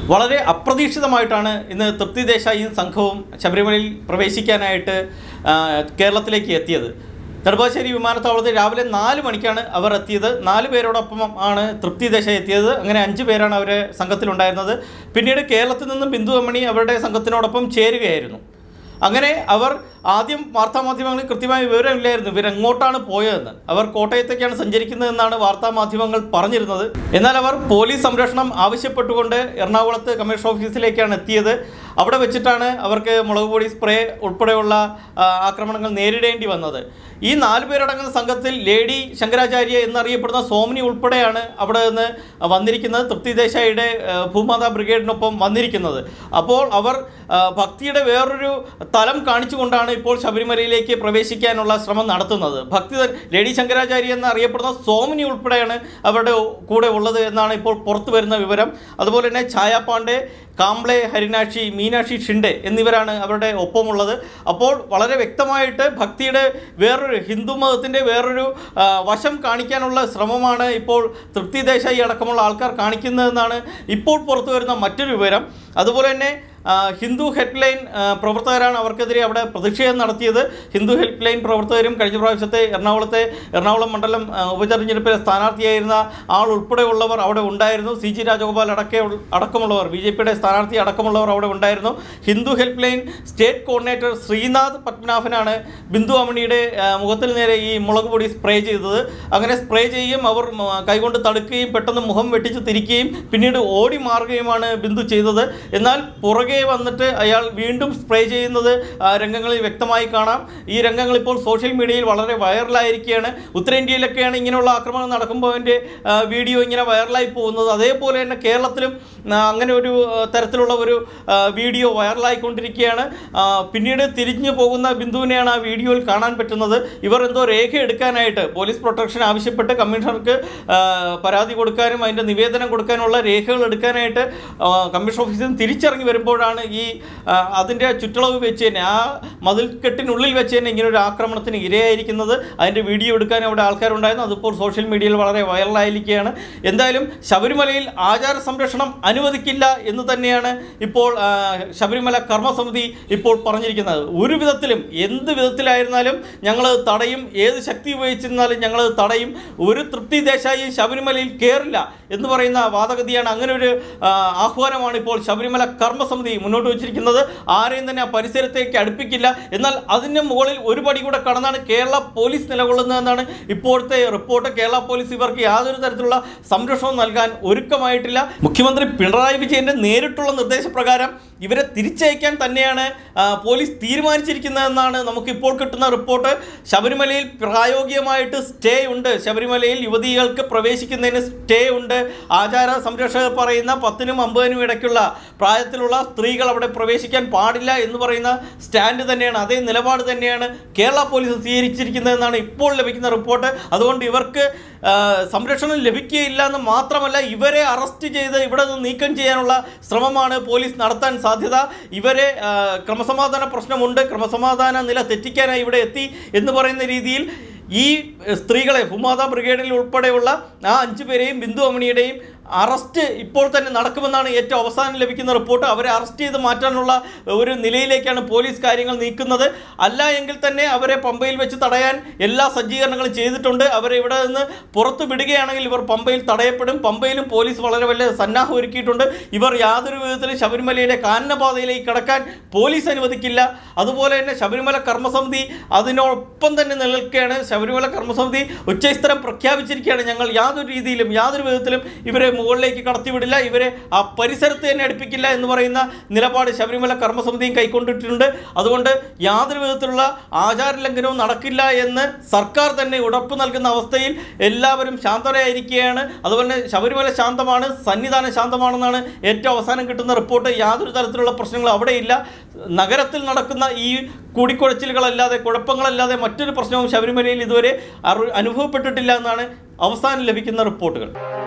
വളരെ അപ്രതീക്ഷിതമായിട്ടാണ് ഇന്ന് തൃപ്തി ദേശായിയും സംഘവും ശബരിമലയിൽ പ്രവേശിക്കാനായിട്ട് ആ, കേരളത്തിലേക്ക് എത്തിയത് നെടുമ്പാശ്ശേരി വിമാനത്താവളത്തിൽ രാവിലെ നാല് മണിക്കാണ് അവർ എത്തിയത് നാല് പേരോടൊപ്പം ആണ് തൃപ്തി ദേശായി എത്തിയത് അങ്ങനെ അഞ്ച് പേരാണ് അവർ സംഘത്തിലുണ്ടായിരുന്നത് പിന്നീട് കേരളത്തിൽ നിന്നും ബിന്ദു അമ്മണി അവരുടെ സംഘത്തിനോടൊപ്പം ചേരുകയായിരുന്നു അങ്ങനെ അവർ ആദ്യം വാർത്താമാധ്യമങ്ങളിൽ കൃത്യമായ വിവരമില്ലായിരുന്നു ഇവരെങ്ങോട്ടാണ് പോയതെന്ന് അവർ കോട്ടയത്തേക്കാണ് സഞ്ചരിക്കുന്നതെന്നാണ് വാർത്താമാധ്യമങ്ങൾ പറഞ്ഞിരുന്നത് എന്നാൽ അവർ പോലീസ് സംരക്ഷണം ആവശ്യപ്പെട്ടുകൊണ്ട് എറണാകുളത്ത് കമ്മീഷൻ ഓഫീസിലേക്കാണ് എത്തിയത് അവിടെ വെച്ചിട്ടാണ് അവർക്ക് മുളക് പൊടി സ്പ്രേ ഉൾപ്പെടെയുള്ള ആ, ആക്രമണങ്ങൾ നേരിടേണ്ടി വന്നത് ഈ നാല് പേരടങ്ങുന്ന സംഘത്തിൽ ലേഡി ശങ്കരാചാര്യ എന്നറിയപ്പെടുന്ന സോമിനി ഉൾപ്പെടെയാണ് അവിടെ നിന്ന് വന്നിരിക്കുന്നത് തൃപ്തി ദേശായിയുടെ ആ, ഭൂമാതാ ബ്രിഗേഡിനൊപ്പം വന്നിരിക്കുന്നത് അപ്പോൾ അവർ ആ, ഭക്തിയുടെ വേറൊരു തലം കാണിച്ചുകൊണ്ടാണ് ഇപ്പോൾ ശബരിമലയിലേക്ക് പ്രവേശിക്കാനുള്ള ശ്രമം നടത്തുന്നത് ഭക്തി ത- ലേഡി ശങ്കരാചാര്യ എന്നറിയപ്പെടുന്ന സോമിനി ഉൾപ്പെടെയാണ് അവരുടെ കൂടെ ഉള്ളത് എന്നാണ് ഇപ്പോൾ പുറത്തു വരുന്ന വിവരം അതുപോലെ തന്നെ ഛായ പാണ്ഡെ കാംബ്ലെ ഹരിനാക്ഷി മീനാക്ഷി ഷിൻഡെ എന്നിവരാണ് അവരുടെ ഒപ്പമുള്ളത് അപ്പോൾ വളരെ വ്യക്തമായിട്ട് ഭക്തിയുടെ വേറൊരു ഹിന്ദു മതത്തിൻ്റെ വേറൊരു ആ, വശം കാണിക്കാനുള്ള ശ്രമമാണ് ഇപ്പോൾ തൃപ്തി ദേശായി അടക്കമുള്ള ആൾക്കാർ കാണിക്കുന്നതെന്നാണ് ഇപ്പോൾ പുറത്തു വരുന്ന മറ്റൊരു വിവരം അതുപോലെ തന്നെ ആ, ഹിന്ദു ഹെൽപ്പ് ലൈൻ ആ, പ്രവർത്തകരാണ് അവർക്കെതിരെ അവിടെ പ്രതിഷേധം നടത്തിയത് ഹിന്ദു ഹെൽപ്പ് ലൈൻ പ്രവർത്തകരും കഴിഞ്ഞ പ്രാവശ്യത്തെ എറണാകുളത്തെ എറണാകുളം മണ്ഡലം ആ, ഉപതെരഞ്ഞെടുപ്പിലെ സ്ഥാനാർത്ഥിയായിരുന്ന ആൾ ഉൾപ്പെടെയുള്ളവർ അവിടെ ഉണ്ടായിരുന്നു സി ജി രാജഗോപാൽ അടക്കെ അടക്കമുള്ളവർ ബി ജെ പിയുടെ സ്ഥാനാർത്ഥി അടക്കമുള്ളവർ അവിടെ ഉണ്ടായിരുന്നു Hindu helpline state coordinator Sreenath പത്മനാഭനാണ് ബിന്ദു അമണിയുടെ ആ, മുഖത്തിന് നേരെ ഈ മുളക് പൊടി സ്പ്രേ ചെയ്തത് അങ്ങനെ സ്പ്രേ ചെയ്യുകയും അവർ മ, കൈകൊണ്ട് തടുക്കുകയും പെട്ടെന്ന് മുഖം വെട്ടിച്ച് തിരിക്കുകയും പിന്നീട് ഓടി മാറുകയുമാണ് ബിന്ദു ചെയ്തത് എന്നാൽ പുറകെ വന്നിട്ട് അയാൾ വീണ്ടും സ്പ്രേ ചെയ്യുന്നത് ആ, രംഗങ്ങളിൽ വ്യക്തമായി കാണാം ഈ രംഗങ്ങൾ ഇപ്പോൾ സോഷ്യൽ മീഡിയയിൽ വളരെ വൈറലായിരിക്കുകയാണ് ഉത്തരേന്ത്യയിലൊക്കെയാണ് ഇങ്ങനെയുള്ള ആക്രമണം നടക്കുമ്പോൾ അതിൻ്റെ ആ, വീഡിയോ ഇങ്ങനെ വൈറലായി പോകുന്നത് അതേപോലെ തന്നെ കേരളത്തിലും ആ, അങ്ങനെ ഒരു ആ, തരത്തിലുള്ള ഒരു ആ, വീഡിയോ വൈറലായിക്കൊണ്ടിരിക്കുകയാണ് ആ, പിന്നീട് തിരിഞ്ഞു പോകുന്ന ബിന്ദുവിനെയാണ് ആ വീഡിയോയിൽ കാണാൻ പറ്റുന്നത് ഇവർ എന്തോ രേഖ എടുക്കാനായിട്ട് പോലീസ് പ്രൊട്ടക്ഷൻ ആവശ്യപ്പെട്ട് കമ്മീഷണർക്ക് ആ, പരാതി കൊടുക്കാനും അതിൻ്റെ നിവേദനം കൊടുക്കാനുള്ള രേഖകൾ എടുക്കാനായിട്ട് ആ, കമ്മീഷൻ ഓഫീസിൽ നിന്ന് തിരിച്ചിറങ്ങി വരുമ്പോഴാണ് ഈ ആ, അതിൻ്റെ ചുറ്റളവ് വെച്ച് തന്നെ ആ മതിൽക്കെട്ടിനുള്ളിൽ വെച്ച് തന്നെ ഇങ്ങനെ ഒരു ആക്രമണത്തിന് ഇരയായിരിക്കുന്നത് അതിൻ്റെ വീഡിയോ എടുക്കാൻ അവിടെ ആൾക്കാരുണ്ടായിരുന്നു അതിപ്പോൾ സോഷ്യൽ മീഡിയയിൽ വളരെ വൈറലായിരിക്കുകയാണ് എന്തായാലും ശബരിമലയിൽ ആചാര സംരക്ഷണം അനുവദിക്കില്ല എന്ന് തന്നെയാണ് ഇപ്പോൾ ആ, ശബരിമല കർമ്മസമിതി ഇപ്പോൾ പറഞ്ഞിരിക്കുന്നത് ഒരു വിധത്തിലും എന്ത് വിധത്തിലായിരുന്നാലും ഞങ്ങൾ തടയും ഏത് ശക്തി ഉപയോഗിച്ചിരുന്നാലും ഞങ്ങൾ തടയും ഒരു തൃപ്തി ദേശായി ശബരിമലയിൽ കയറില്ല എന്ന് പറയുന്ന വാദഗതിയാണ് അങ്ങനെ ഒരു ആ, ആഹ്വാനമാണ് ഇപ്പോൾ ശബരിമല കർമ്മസമിതി മുന്നോട്ട് വച്ചിരിക്കുന്നത് ആരെയും തന്നെ ആ പരിസരത്തേക്ക് അടുപ്പിക്കില്ല എന്നാൽ അതിന് മുകളിൽ ഒരു പടി കൂടെ കടന്നാണ് കേരള പോലീസ് നിലകൊള്ളുന്നതെന്നാണ് ഇപ്പോഴത്തെ റിപ്പോർട്ട് കേരള പോലീസ് ഇവർക്ക് യാതൊരു തരത്തിലുള്ള സംരക്ഷണവും നൽകാൻ ഒരുക്കമായിട്ടില്ല മുഖ്യമന്ത്രി പിണറായി വിജയന്റെ നേരിട്ടുള്ള നിർദ്ദേശപ്രകാരം ഇവരെ തിരിച്ചയക്കാൻ തന്നെയാണ് ആ, പോലീസ് തീരുമാനിച്ചിരിക്കുന്നതെന്നാണ് നമുക്ക് ഇപ്പോൾ കിട്ടുന്ന റിപ്പോർട്ട് ശബരിമലയിൽ പ്രായോഗികമായിട്ട് സ്റ്റേ ഉണ്ട് ശബരിമലയിൽ യുവതികൾക്ക് പ്രവേശിക്കുന്നതിന് സ്റ്റേ ഉണ്ട് ആചാര സംരക്ഷകർ പറയുന്ന പത്തിനും അമ്പതിനും ഇടയ്ക്കുള്ള പ്രായത്തിലുള്ള സ്ത്രീകൾ അവിടെ പ്രവേശിക്കാൻ പാടില്ല എന്ന് പറയുന്ന സ്റ്റാൻഡ് തന്നെയാണ് അതേ നിലപാട് തന്നെയാണ് കേരള പോലീസ് സ്വീകരിച്ചിരിക്കുന്നതെന്നാണ് ഇപ്പോൾ ലഭിക്കുന്ന റിപ്പോർട്ട് അതുകൊണ്ട് ഇവർക്ക് ആ, സംരക്ഷണം ലഭിക്കുകയില്ല എന്ന് മാത്രമല്ല ഇവരെ അറസ്റ്റ് ചെയ്ത് ഇവിടെ നിന്ന് നീക്കം ചെയ്യാനുള്ള ശ്രമമാണ് പോലീസ് നടത്താൻ സാധ്യത ഇവരെ ആ, ക്രമസമാധാന പ്രശ്നമുണ്ട് ക്രമസമാധാന നില തെറ്റിക്കാനായി ഇവിടെ എത്തി എന്ന് പറയുന്ന രീതിയിൽ ഈ സ്ത്രീകളെ ഭൂമാതാ ബ്രിഗേഡിൽ ഉൾപ്പെടെയുള്ള ആ അഞ്ചു പേരെയും ബിന്ദു അമണിയുടെയും അറസ്റ്റ് ഇപ്പോൾ തന്നെ നടക്കുമെന്നാണ് ഏറ്റവും അവസാനം ലഭിക്കുന്ന റിപ്പോർട്ട് അവരെ അറസ്റ്റ് ചെയ്ത് മാറ്റാനുള്ള ഒരു നിലയിലേക്കാണ് പോലീസ് കാര്യങ്ങൾ നീക്കുന്നത് അല്ല എങ്കിൽ തന്നെ അവരെ പമ്പയിൽ വെച്ച് തടയാൻ എല്ലാ സജ്ജീകരണങ്ങളും ചെയ്തിട്ടുണ്ട് അവരെ ഇവിടെ നിന്ന് പുറത്ത് വിടുകയാണെങ്കിൽ ഇവർ പമ്പയിൽ തടയപ്പെടും പമ്പയിലും പോലീസ് വളരെ വലിയ സന്നാഹം ഒരുക്കിയിട്ടുണ്ട് ഇവർ യാതൊരു വിധത്തിലും ശബരിമലയിലെ കാനനപാതയിലേക്ക് കടക്കാൻ പോലീസ് അനുവദിക്കില്ല അതുപോലെ തന്നെ ശബരിമല കർമ്മസമിതി അതിനൊപ്പം തന്നെ നിലനിൽക്കുകയാണ് ശബരിമല കർമ്മസമിതി ഉച്ചസ്ഥലം പ്രഖ്യാപിച്ചിരിക്കുകയാണ് ഞങ്ങൾ യാതൊരു രീതിയിലും യാതൊരു വിധത്തിലും ഇവരെ മുകളിലേക്ക് കടത്തിവിടില്ല ഇവരെ ആ പരിസരത്ത് തന്നെ അടുപ്പിക്കില്ല എന്ന് പറയുന്ന നിലപാട് ശബരിമല കർമ്മസമിതിയും കൈക്കൊണ്ടിട്ടുണ്ട് അതുകൊണ്ട് യാതൊരു വിധത്തിലുള്ള ആചാര ലംഘനവും നടക്കില്ല എന്ന് സർക്കാർ തന്നെ ഉറപ്പ് നൽകുന്ന അവസ്ഥയിൽ എല്ലാവരും ശാന്തരായിരിക്കുകയാണ് അതുപോലെ തന്നെ ശബരിമല ശാന്തമാണ് സന്നിധാനം ശാന്തമാണെന്നാണ് ഏറ്റവും അവസാനം കിട്ടുന്ന റിപ്പോർട്ട് യാതൊരു തരത്തിലുള്ള പ്രശ്നങ്ങളും അവിടെയില്ല നഗരത്തിൽ നടക്കുന്ന ഈ കൂടിക്കുഴച്ചിലുകളല്ലാതെ കുഴപ്പങ്ങളല്ലാതെ മറ്റൊരു പ്രശ്നവും ശബരിമലയിൽ ഇതുവരെ അറു അനുഭവപ്പെട്ടിട്ടില്ല എന്നാണ് അവസാനം ലഭിക്കുന്ന റിപ്പോർട്ടുകൾ